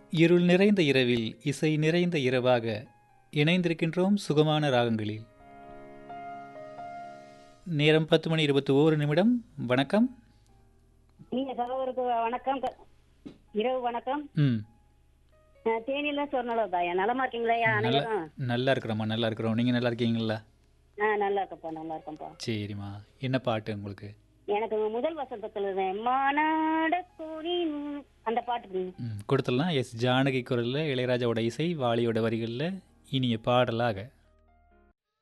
இருள் நிறைந்த இரவில் இசை நிறைந்த இரவாக இணைந்திருக்கின்றோம் சுகமான ராகங்களில் நேரம் பத்து மணி இருபத்தி ஓரு நிமிடம் வணக்கம் நீங்க சகோதரருக்கு வணக்கம் க- இரவு வணக்கம் ம் அஹ், தேனியில சொர்ணலதாயா நலமா இருக்கீங்களா நல்லா அனைவரும் நல்லா இருக்கிறோம்மா நல்லா இருக்கிறோம் நீங்கள் நல்லா இருக்கீங்களா ஆ நல்லா இருக்கப்பா நல்லா இருக்கேன்ப்பா சரிம்மா என்ன பாட்டு உங்களுக்கு எனக்கு முதல் வசந்தத்துல இருந்தேன் மானாட கோரி அந்த பாட்டு பிடிக்கும். ம் கொடுத்துடலாம் எஸ் ஜானகி குரலில் இளையராஜாவோட இசை வாலியோட வரிகளில் இனிய பாடலாக